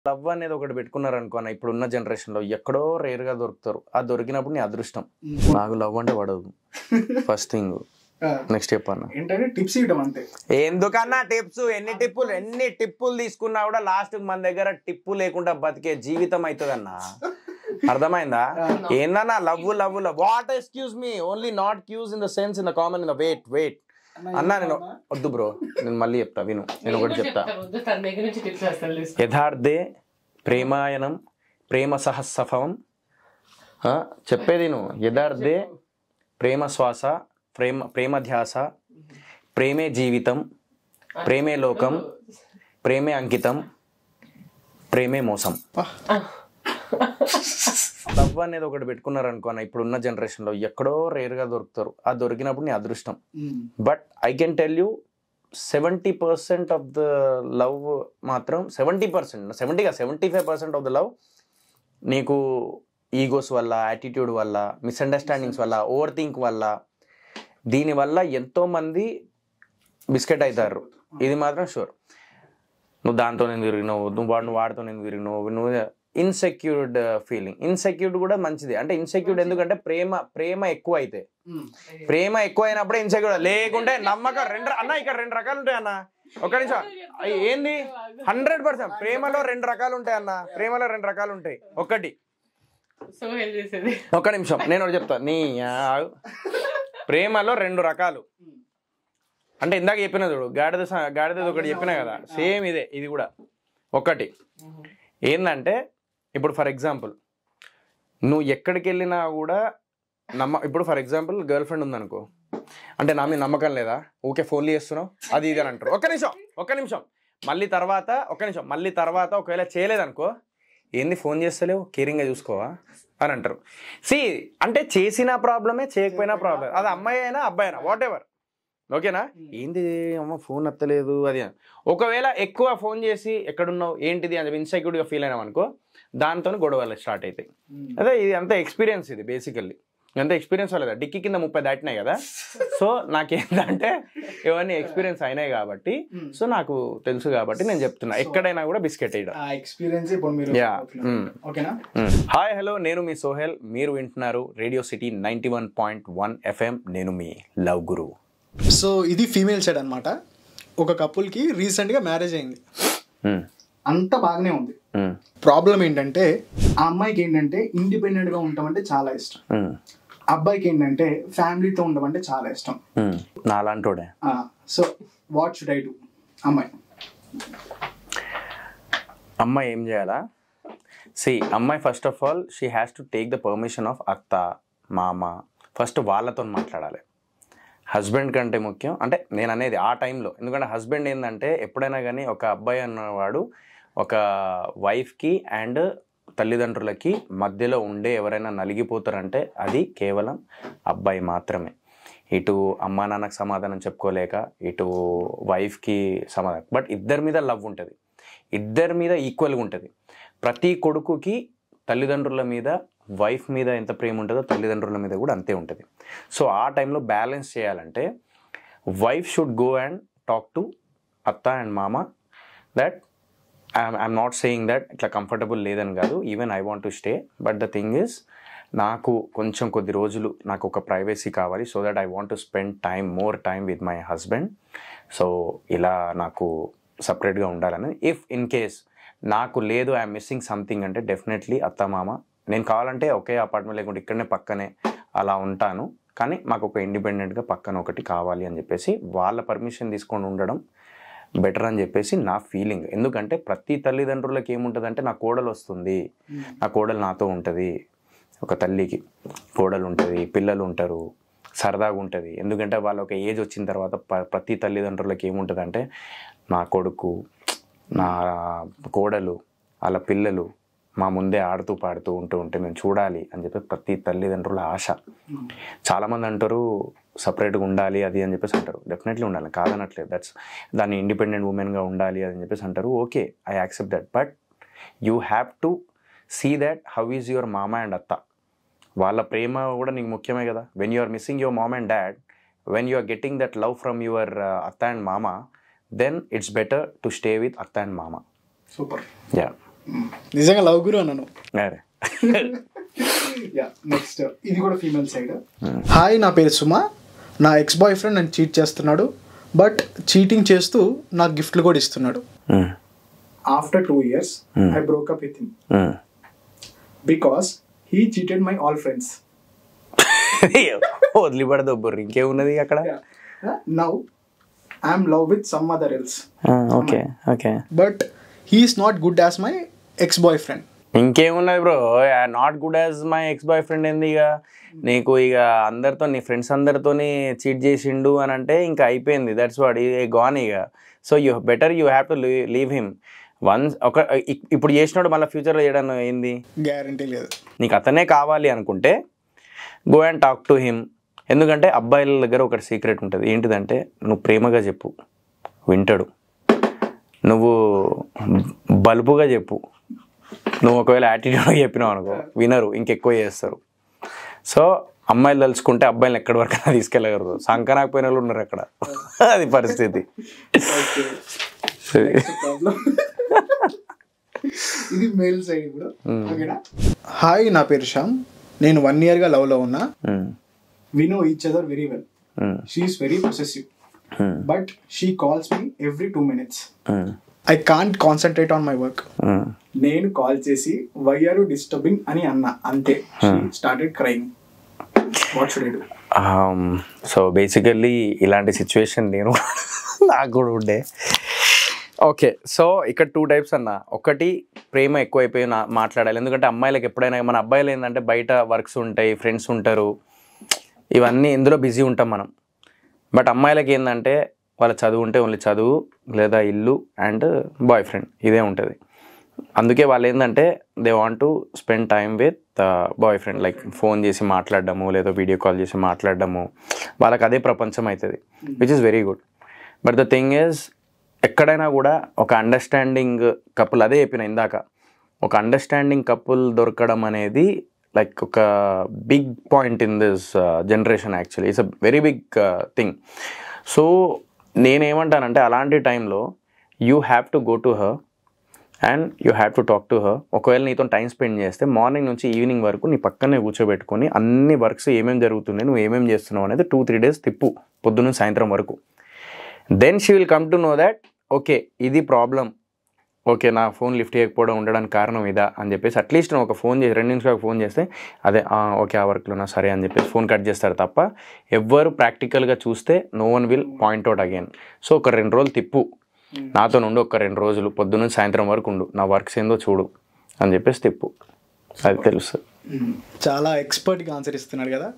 Love అనేది ఒకటి పెట్టుకున్నారు అనుకో అన్న ఇప్పుడు ఉన్న జనరేషన్ లో ఎక్కడో రేర్ గా దొరుకుతారు ఆ దొరికినప్పుడు నీ అదృష్టం నాకు లవ్ అంటే పడదు ఫస్ట్ థింగ్ నెక్స్ట్ చెప్పన్న ఏంటంటే టిప్స్ ఇవ్వడం అంతే ఎందుకన్నా టిప్స్ ఎన్ని టిప్పులు ఎన్ని టిప్పులు తీసుకున్నా కూడా లాస్ట్ మన దగ్గర టిప్పు లేకుండా బతికే జీవితం అవుతుందన్నా అర్థమైందా ఏందన్నా love love love what excuse me only not cuz in the sense in the common in the wait wait అన్నా నేను వద్దు బ్రో నేను మళ్ళీ చెప్తా విను నేను ఒకటి చెప్తా వద్దు తన దగ్గర నుంచి టిప్స్ అసలు తీసుకో. యథార్థే ప్రేమాయణం ప్రేమ సహస్సఫం ఆ, చెప్పేది నువ్వు యథార్థే ప్రేమ శ్వాస ప్రేమ ప్రేమ ధ్యాస ప్రేమే జీవితం ప్రేమే లోకం ప్రేమే అంకితం ప్రేమే మోసం లవ్ అనేది ఒకటి పెట్టుకున్నారు అనుకో అన్న ఇప్పుడు ఉన్న జనరేషన్ లో ఎక్కడో రేర్ గా దొరుకుతారు ఆ దొరికినప్పుడు నీ అదృష్టం but I can tell you seventy percent of the love మాత్రం సెవెంటీ పర్సెంట్ సెవెంటీగా seventy five percent of the love నీకు ఈగోస్ వల్ల యాటిట్యూడ్ వల్ల మిస్అండర్స్టాండింగ్స్ వల్ల ఓవర్ థింక్ వల్ల దీనివల్ల ఎంతోమంది బిస్కెట్ అవుతారు ఇది మాత్రం షూర్ నువ్వు దాంతో నేను తిరిగినావు నువ్వు వాడు నువ్వు వాడితో నేను తిరిగినావు నువ్వు ఇన్సెక్యూర్డ్ ఫీలింగ్ ఇన్సెక్యూర్డ్ కూడా మంచిది అంటే ఇన్సెక్యూర్డ్ ఎందుకంటే ప్రేమ ప్రేమ ఎక్కువ అయితే ప్రేమ ఎక్కువ అయినప్పుడే ఇన్సెక్యూర్ లేకుంటే నమ్మకం రెండు ర- అన్న ఇక్కడ రెండు రకాలు ఉంటాయి అన్న ఒక నిమిషం అయ్యి ఏంది హండ్రెడ్ పర్సెంట్ ప్రేమలో రెండు రకాలు ఉంటాయి అన్న ప్రేమలో రెండు రకాలు ఉంటాయి ఒకటి సో హెల్ప్ చేసేది ఒక్క నిమిషం నేను ఒకటి చెప్తా నీ ఆగు. ప్రేమలో రెండు రకాలు అంటే ఇందాక చెప్పిన చూడు గాడిద స- గాడిద ఒకటి చెప్పిన కదా సేమ్ ఇదే ఇది కూడా ఒకటి ఏంటంటే ఇప్పుడు ఫర్ ఎగ్జాంపుల్ నువ్వు ఎక్కడికి వెళ్ళినా కూడా నమ్మ ఇప్పుడు ఫర్ ఎగ్జాంపుల్ గర్ల్ ఫ్రెండ్ ఉందనుకో అంటే నా మీద నమ్మకం లేదా ఊకే ఫోన్లు చేస్తున్నావు అది ఇది అని అంటారు ఒక్క నిమిషం ఒక్క నిమిషం మళ్ళీ తర్వాత ఒక్క నిమిషం మళ్ళీ తర్వాత ఒకవేళ చేయలేదనుకో ఏంది ఫోన్ చేస్తలేవు కేరింగ్గా చూసుకోవా అని అంటారు సి అంటే చేసిన ప్రాబ్లమే చేయకపోయినా ప్రాబ్లం అది అమ్మాయి అయినా అబ్బాయి అయినా వాట్ ఎవర్ ఓకేనా ఏంది అమ్మ ఫోన్ ఎత్తలేదు అది అని. ఒకవేళ ఎక్కువ ఫోన్ చేసి ఎక్కడున్నావు ఏంటిది అని చెప్పి ఇన్సెక్యూర్గా ఫీల్ అయినాం అనుకో దాంతో గొడవలు స్టార్ట్ అవుతాయి అదే ఇది అంత ఎక్స్పీరియన్స్ ఇది బేసికల్లీ ఎంత ఎక్స్పీరియన్స్ అవ్వలేదు డిక్కీ కింద ముప్పై దాటినాయి కదా సో నాకేంటంటే ఇవన్నీ ఎక్స్పీరియన్స్ అయినాయి కాబట్టి సో నాకు తెలుసు కాబట్టి నేను చెప్తున్నా ఎక్కడైనా కూడా బిస్కెట్ వేయడం ఆ ఎక్స్పీరియన్స్ ఇప్పుడు మీరు Yeah. Mm. ఓకేనా హాయ్ హలో నేను మీ సోహెల్ మీరు వింటున్నారు radio city ninety one point one FM నేను మీ లవ్ గురు సో ఇది ఫీమేల్ సైడ్ అన్నమాట ఒక కపుల్కి రీసెంట్గా మ్యారేజ్ అయింది అంతా బాగానే ఉంది ప్రాబ్లం ఏంటంటే ఆ అమ్మాయికి ఏంటంటే ఇండిపెండెంట్ గా ఉండటం అంటే చాలా ఇష్టం అబ్బాయికి ఏంటంటే ఫ్యామిలీతో ఉండడం అంటే చాలా ఇష్టం నాలాంటోడే so what should I do అమ్మాయి అమ్మాయి ఏం చేయాలా సి అమ్మాయి first of all she has to take the permission of అత్త మామ ఫస్ట్ వాళ్ళతో మాట్లాడాలి హస్బెండ్ కంటే ముఖ్యం అంటే నేను అనేది ఆ టైంలో ఎందుకంటే హస్బెండ్ ఏంటంటే ఎప్పుడైనా కానీ ఒక అబ్బాయి అన్నవాడు ఒక వైఫ్కి అండ్ తల్లిదండ్రులకి మధ్యలో ఉండే ఎవరైనా నలిగిపోతారంటే అది కేవలం అబ్బాయి మాత్రమే ఇటు అమ్మా నాన్నకు సమాధానం చెప్పుకోలేక ఇటు వైఫ్కి సమాధానం బట్ ఇద్దరి మీద లవ్ ఉంటుంది ఇద్దరి మీద ఈక్వల్గా ఉంటుంది ప్రతి కొడుకుకి తల్లిదండ్రుల మీద వైఫ్ మీద ఎంత ప్రేమ ఉంటుందో తల్లిదండ్రుల మీద కూడా అంతే ఉంటుంది సో ఆ టైంలో బ్యాలెన్స్ చేయాలంటే wife should go and talk to అత్త అండ్ మామ that I'm not saying that ఇట్లా కంఫర్టబుల్ లేదని కాదు even I want to stay but the thing is నాకు కొంచెం కొద్ది రోజులు నాకు ఒక ప్రైవసీ కావాలి so that I want to spend time more time with my husband so ఇలా నాకు సపరేట్గా ఉండాలని ఇఫ్ ఇన్ కేస్ నాకు లేదు ఐఎమ్ మిస్సింగ్ సంథింగ్ అంటే డెఫినెట్లీ అత్త మామ నేను కావాలంటే ఒకే అపార్ట్మెంట్ లేకుంటే ఇక్కడనే పక్కనే అలా ఉంటాను కానీ మాకు ఒక ఇండిపెండెంట్గా పక్కన ఒకటి కావాలి అని చెప్పేసి వాళ్ళ పర్మిషన్ తీసుకొని ఉండడం బెటర్ అని చెప్పేసి నా ఫీలింగ్ ఎందుకంటే ప్రతి తల్లిదండ్రులకి ఏముంటుందంటే నా కోడలు వస్తుంది నా కోడలు నాతో ఉంటుంది ఒక తల్లికి కోడలు ఉంటుంది పిల్లలు ఉంటారు సరదాగా ఉంటుంది ఎందుకంటే వాళ్ళ ఒక ఏజ్ వచ్చిన తర్వాత ప- ప్రతి తల్లిదండ్రులకి ఏముంటుందంటే నా కొడుకు నా కోడలు వాళ్ళ పిల్లలు మా ముందే ఆడుతూ పాడుతూ ఉంటూ ఉంటే మేము చూడాలి అని చెప్పి ప్రతి తల్లిదండ్రుల ఆశ చాలామంది అంటారు సపరేట్గా ఉండాలి అది అని చెప్పేసి అంటారు డెఫినెట్లీ ఉండాలి కాదనట్లేదు దట్స్ దాన్ని ఇండిపెండెంట్ ఉమెన్గా ఉండాలి అని చెప్పేసి అంటారు okay I accept that but you have to see that how is your మామ అండ్ అత్త వాళ్ళ ప్రేమ కూడా నీకు ముఖ్యమే కదా when you are missing your mom and dad when you are getting that love from your అత్త అండ్ మామ then it's better to stay with అత్త అండ్ మామ సూపర్ యా నిజంగా లవ్ గురు అన్నాను అరే యా నెక్స్ట్ ఇది కూడా ఫీమేల్ సైడ్ హాయ్ నా పేరు సుమ నా ఎక్స్ బాయ్ ఫ్రెండ్ నన్ను చీట్ చేస్తున్నాడు బట్ చీటింగ్ చేస్తూ నాకు గిఫ్ట్లు కూడా ఇస్తున్నాడు um, after two years I broke up with him um. Because he cheated my all friends వదిలిపడదు బుర్రి ఇంకేమున్నది అక్కడ now I'm love with some other else okay okay but he is not good as my ex boyfriend ఇంకేమున్నది bro not good as my ex boyfriend ఏంది ఇక నీకు ఇక అందరితో నీ ఫ్రెండ్స్ అందరితోని చీట్ చేసిండు అని అంటే ఇంకా అయిపోయింది దట్స్ వాట్ గాన్ ఇక so you better you have to leave him once ఒక ఇ- ఇప్పుడు చేసినాడు మళ్ళీ ఫ్యూచర్లో చేయడం ఏంది గ్యారంటీ లేదు నీకు అతనే కావాలి అనుకుంటే go and talk to him ఎందుకంటే అబ్బాయిల దగ్గర ఒకటి సీక్రెట్ ఉంటుంది ఏంటిదంటే నువ్వు ప్రేమగా చెప్పు వింటాడు నువ్వు బల్బుగా చెప్పు నువ్వు ఒకవేళ యాటిట్యూడ్గా చెప్పినావు అనుకో వినరు ఇంకెక్కువ చేస్తారు సో అమ్మాయిలు తలుచుకుంటే అబ్బాయిలు ఎక్కడి వరకు తీసుకెళ్ళగలరు సంకనాకపోయిన వాళ్ళు ఉన్నారు అక్కడ అది పరిస్థితి ఇది మేల్ సైడ్ ఇప్పుడు ఓకేనా హాయ్ నా పేరు శ్యామ్ నేను వన్ ఇయర్గా లవ్లో ఉన్నా um, we know each other very well um, she is very possessive um, but she calls me every two minutes um, I can't concentrate on my work um. నేను call చేసి వై ఆర్ యూ డిస్టర్బింగ్ అని అన్నా అంతే started crime what should I do so basically ఇలాంటి situation నేను నాకు కూడా ఉండే ఓకే సో ఇక్కడ టూ టైప్స్ అన్న ఒకటి ప్రేమ ఎక్కువైపోయి నా మాట్లాడాలి ఎందుకంటే అమ్మాయిలకు ఎప్పుడైనా మన అబ్బాయిలు ఏంటంటే బయట వర్క్స్ ఉంటాయి ఫ్రెండ్స్ ఉంటారు ఇవన్నీ ఇందులో బిజీ ఉంటాం మనం బట్ అమ్మాయిలకి ఏంటంటే వాళ్ళ చదువు ఉంటే ఓన్లీ చదువు లేదా ఇల్లు అండ్ బాయ్ ఫ్రెండ్ ఇదే ఉంటుంది అందుకే వాళ్ళు ఏంటంటే they want to spend time with boyfriend like phone చేసి మాట్లాడడము లేదా వీడియో కాల్ చేసి మాట్లాడడము వాళ్ళకి అదే ప్రపంచం అవుతుంది which is very good but the thing is ఎక్కడైనా కూడా ఒక అండర్స్టాండింగ్ కపుల్ అదే చెప్పిన ఇందాక ఒక అండర్స్టాండింగ్ కపుల్ దొరకడం అనేది లైక్ ఒక big point in this generation actually it's a very big thing so నేనేమంటానంటే అలాంటి టైంలో you have to go to her and you have to talk to her ఒకవేళ నీతో టైం స్పెండ్ చేస్తే మార్నింగ్ నుంచి ఈవినింగ్ వరకు నీ పక్కనే కూర్చోబెట్టుకొని అన్ని వర్క్స్ ఏమేమి జరుగుతున్నాయి నువ్వు ఏమేమి చేస్తున్నావు అనేది టూ త్రీ డేస్ తిప్పు పొద్దున్న సాయంత్రం వరకు then she will come to know that okay ఇది ప్రాబ్లం ఓకే నా ఫోన్ లిఫ్ట్ చేయకపోవడం ఉండడానికి కారణం ఇదా అని చెప్పేసి అట్లీస్ట్ నువ్వు ఒక ఫోన్ చేసి రెండు నిమిషాలు ఫోన్ చేస్తే అదే "ఆ, ఓకే ఆ వర్క్లోనా సరే అని చెప్పేసి ఫోన్ కట్ చేస్తారు తప్ప ఎవ్వరు ప్రాక్టికల్గా చూస్తే no one will point out again so ఒక రెండు రోజులు తిప్పు నాతో నుండి ఒక రెండు రోజులు పొద్దున్న సాయంత్రం వరకు ఉండు నా వర్క్స్ ఏందో చూడు అని చెప్పేసి తిప్పు అది తెలుసు చాలా ఎక్స్పర్ట్ గా ఆన్సర్ ఇస్తున్నాడు కదా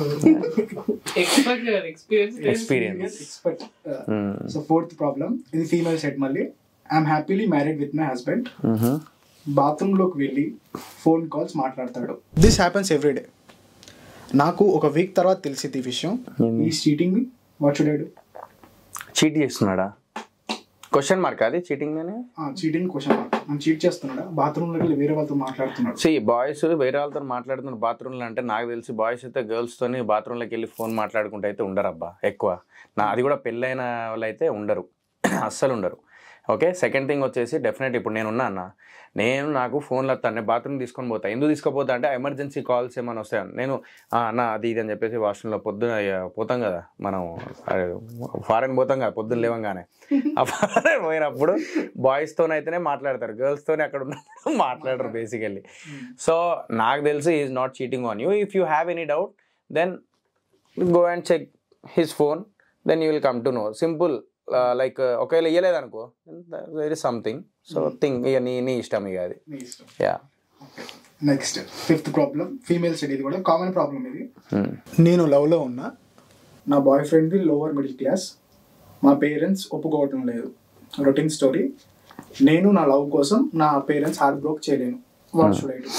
ఎక్స్పర్ట్ కదా experience experience expert so fourth problem ఇది ఫీమేల్ సెట్ మళ్ళీ I'm happily married with my husband bathroom లోకి వెళ్ళి ఫోన్ కాల్స్ మాట్లాడతాడు దిస్ హ్యాపెన్స్ ఎవ్రీ డే నాకు ఒక వీక్ తర్వాత తెలిసింది ఈ విషయం ఈ cheating what should I do cheat చేస్తున్నాడా క్వశ్చన్ మార్క్ అది చీటింగ్ అని చీటింగ్ క్వశ్చన్ నన్ను చీట్ చేస్తున్నాడా బాత్రూమ్ లోకి వెళ్ళి వేరే వాళ్ళతో మాట్లాడుతున్నాడు సి బాయ్స్ వేరే వాళ్ళతో మాట్లాడుతున్న బాత్రూమ్లో అంటే నాకు తెలిసి బాయ్స్ అయితే గర్ల్స్తోని బాత్రూంలోకి వెళ్ళి ఫోన్ మాట్లాడుకుంటూ అయితే ఉండరు అబ్బా ఎక్కువ నా అది కూడా పెళ్ళైన వాళ్ళు అయితే ఉండరు అస్సలు ఉండరు ఓకే సెకండ్ థింగ్ వచ్చేసి డెఫినెట్ ఇప్పుడు నేను ఉన్నా అన్న నేను నాకు ఫోన్లో వస్తాను బాత్రూమ్ తీసుకొని పోతా ఎందుకు తీసుకుపోతా అంటే ఎమర్జెన్సీ కాల్స్ ఏమైనా వస్తాయని నేను "ఆ, అన్న అది ఇది అని చెప్పేసి వాష్రూమ్లో పొద్దున ఇక పోతాం కదా మనం ఫారెన్ పోతాం కదా పొద్దున్న లేవంగానే ఆ ఫారెన్ పోయినప్పుడు బాయ్స్తోనైతేనే మాట్లాడతారు గర్ల్స్తోనే అక్కడ ఉన్నప్పుడు మాట్లాడరు బేసికల్లీ సో నాకు తెలిసి is not cheating on you if you have any doubt then go and check his phone then you will come to know simple like ఒకవేళ ఇయ్యలేదనుకో there is something so thing ఇక నీ నీ ఇష్టం ఇక అది yeah next fifth problem female study ఇది కూడా కామన్ ప్రాబ్లం ఇది నేను లవ్లో ఉన్నా నా బాయ్ ఫ్రెండ్ది లోవర్ మిడిల్ క్లాస్ మా పేరెంట్స్ ఒప్పుకోవటం లేదు రొటీన్ స్టోరీ నేను నా లవ్ కోసం నా పేరెంట్స్ హార్ట్ బ్రోక్ చేయలేను what should I do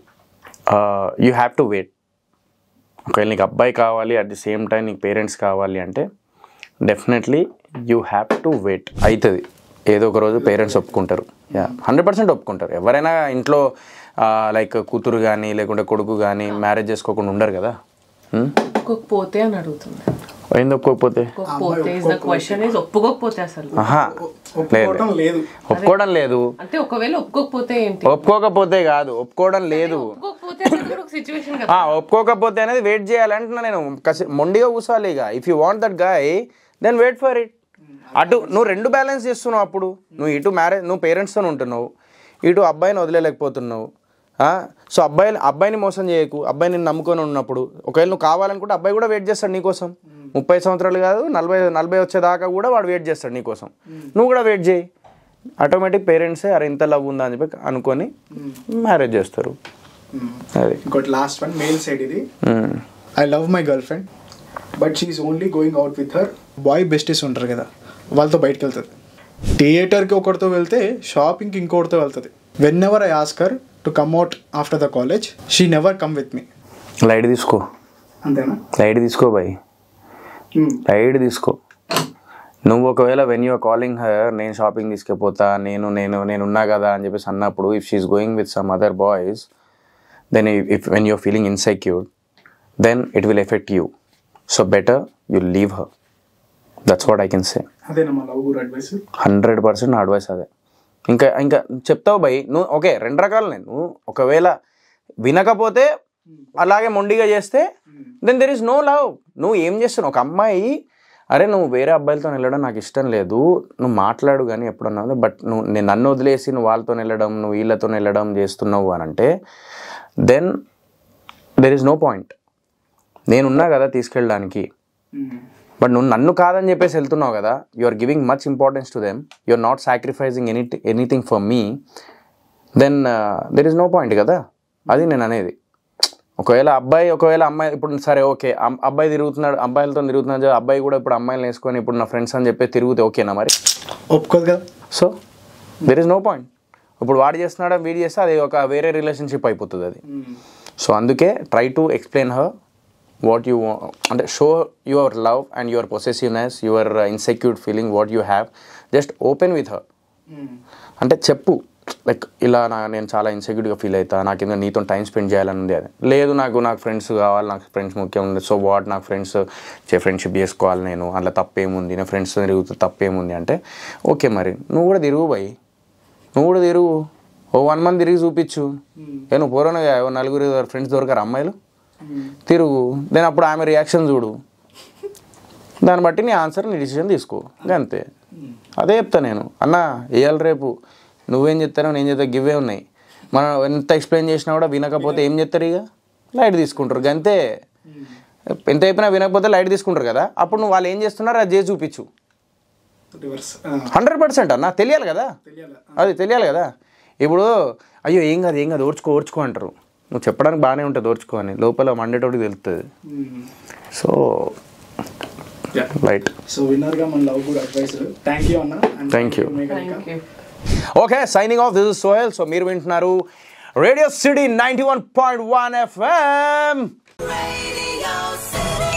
you have to wait ఒకవేళ నీకు అబ్బాయి కావాలి అట్ ది సేమ్ టైం నీకు పేరెంట్స్ కావాలి అంటే definitely you have to wait అవుతుంది ఏదో ఒక రోజు పేరెంట్స్ ఒప్పుకుంటారు యా హండ్రెడ్ పర్సెంట్ ఒప్పుకుంటారు ఎవరైనా ఇంట్లో లైక్ కూతురు కానీ లేకుంటే కొడుకు కానీ మ్యారేజ్ చేసుకోకుండా ఉండరు కదా Hmm? ఒప్పుకోకపోతే అని అడుగుతుంది అయింది ఒప్పుకోకపోతే ఒప్పుకోకపోతే ఇస్ ద క్వశ్చన్ ఇస్ ఒప్పుకోకపోతే అసలు ఆహా ఒప్పుకోవటం లేదు ఒప్పుకోవడం లేదు అంటే ఒకవేళ ఒప్పుకోకపోతే ఏంటి ఒప్పుకోకపోతే కాదు ఒప్పుకోవడం లేదు ఒప్పుకోకపోతే అనేది కూడా ఒక సిచ్యువేషన్ కదా ఆ, ఒప్పుకోకపోతే అనేది వెయిట్ చేయాలంటున్నా నేను కసి మొండిగా కూర్చోవాలి ఇక if you want that guy then wait for it అటు నువ్వు రెండు బ్యాలెన్స్ చేస్తున్నావు అప్పుడు నువ్వు ఇటు మ్యారేజ్ నువ్వు పేరెంట్స్తో ఉంటున్నావు ఇటు అబ్బాయిని వదిలేలేకపోతున్నావు సో అబ్బాయి అబ్బాయిని మోసం చేయకు అబ్బాయిని నిన్ను నమ్ముకొని ఉన్నప్పుడు ఒకవేళ నువ్వు కావాలనుకుంటే అబ్బాయి కూడా వెయిట్ చేస్తాడు నీకోసం ముప్పై సంవత్సరాలు కాదు నలభై నలభై వచ్చేదాకా కూడా వాడు వెయిట్ చేస్తాడు నీకోసం నువ్వు కూడా వెయిట్ చేయి ఆటోమేటిక్ పేరెంట్సే అరే ఇంత లవ్ ఉందా అని చెప్పి అనుకొని మ్యారేజ్ చేస్తారు అది ఇంకోటి లాస్ట్ వన్ మెయిల్ సైడ్ ఇది hmm. I love my girlfriend but she is only going out with her boy besties ఉంటారు కదా వాళ్ళతో బయటకు వెళ్తుంది థియేటర్కి ఒకరితో వెళ్తే షాపింగ్కి ఇంకొకరితో వెళ్తుంది whenever I ask her to come out after the college she never come with me light తీసుకో అంతేనా లైట్ తీసుకో బాయ్ లైట్ తీసుకో నువ్వు ఒకవేళ వెన్ యూఆర్ కాలింగ్ హర్ నేను షాపింగ్ తీసుకెళ్ళిపోతా నేను నేను నేను ఉన్నా కదా అని చెప్పేసి అన్నప్పుడు if she is going with some other boys then if when you're feeling insecure then it will effect you so better you leave her that's what I can say అదేనా మా love guru advice hundred percent నా advice అదే ఇంకా ఇంకా చెప్తావు భయ్ నువ్వు okay రెండు రకాలు నేను ఒకవేళ వినకపోతే అలాగే మొండిగా చేస్తే then there is no love నువ్వు ఏం చేస్తున్నావు ఒక అమ్మాయి అరే నువ్వు వేరే అబ్బాయిలతో వెళ్ళడం నాకు ఇష్టం లేదు నువ్వు మాట్లాడు కానీ ఎప్పుడన్నా బట్ నువ్వు నేను నన్ను వదిలేసి నువ్వు వాళ్ళతో వెళ్ళడం నువ్వు వీళ్ళతో వెళ్ళడం చేస్తున్నావు అని అంటే then there is no point నేనున్నా కదా తీసుకెళ్ళడానికి బట్ నువ్వు నన్ను కాదని చెప్పేసి వెళ్తున్నావు కదా you are giving much importance to them you are not sacrificing any anything for me then there is no point కదా అది నేను అనేది ఒకవేళ అబ్బాయి ఒకవేళ అమ్మాయి ఇప్పుడు సరే ఓకే అమ్- అబ్బాయి తిరుగుతున్నాడు అబ్బాయిలతో తిరుగుతున్నాడు అబ్బాయి కూడా ఇప్పుడు అమ్మాయిలు వేసుకొని ఇప్పుడు నా ఫ్రెండ్స్ అని చెప్పి తిరిగితే ఓకేనా మరి ఒప్పుకోదు కదా so there is no point ఇప్పుడు వాడు చేస్తున్నాడా వీడు చేస్తే అది ఒక వేరే రిలేషన్షిప్ అయిపోతుంది అది సో అందుకే try to explain her what you అంటే show your love and your possessiveness your insecure feeling what you have just open with her అంటే చెప్పు లైక్ ఇలా నా నేను చాలా ఇన్సెక్యూర్గా ఫీల్ అవుతా నాకు ఏదో నీతో టైం స్పెండ్ చేయాలని ఉంది అది లేదు నాకు నాకు ఫ్రెండ్స్ కావాలి నాకు ఫ్రెండ్స్ ముఖ్యం ఉంది సో వాట్ నాకు ఫ్రెండ్స్ ఫ్రెండ్షిప్ చేసుకోవాలి నేను అలా తప్పేముంది నా ఫ్రెండ్స్ తిరుగుతూ తప్పేముంది అంటే ఓకే మరి నువ్వు కూడా తిరుగు పోయి నువ్వు కూడా తిరుగు ఓ వన్ మంత్ తిరిగి చూపించు ఏ నువ్వు పూర్వనగా ఓ నలుగురు ఫ్రెండ్స్ దొరకరు అమ్మాయిలు తిరుగు దెన్ అప్పుడు ఆమె రియాక్షన్ చూడు దాన్ని బట్టి నీ ఆన్సర్ నీ డిసిషన్ తీసుకో ఇంకా అంతే అదే చెప్తా నేను అన్న వేయాలి రేపు నువ్వేం చెప్తానో నేను చెప్తా గివే ఉన్నాయి మనం ఎంత ఎక్స్ప్లెయిన్ చేసినా కూడా వినకపోతే ఏం చెప్తారు ఇక లైట్ తీసుకుంటారు ఇక అంతే ఎంత అయిపోయినా వినకపోతే లైట్ తీసుకుంటారు కదా అప్పుడు నువ్వు వాళ్ళు ఏం చేస్తున్నారో అది చేసి చూపించు రివర్స్ హండ్రెడ్ పర్సెంట్ అన్న తెలియాలి కదా తెలియాలా అది తెలియాలి కదా ఇప్పుడు అయ్యో ఏం కాదు ఏం కాదు ఓర్చుకో ఓర్చుకో అంటారు నువ్వు చెప్పడానికి బాగానే ఉంటుంది ఓర్చుకో అని లోపల మండేటోడికి తెలుస్తుంది సో రైట్ సో విన్నర్ గా మన love guru advice thank you అన్న Thank you. Thank you okay signing off this is Sohel so మీరు వింటున్నారు radio city ninety one point one FM Radio City.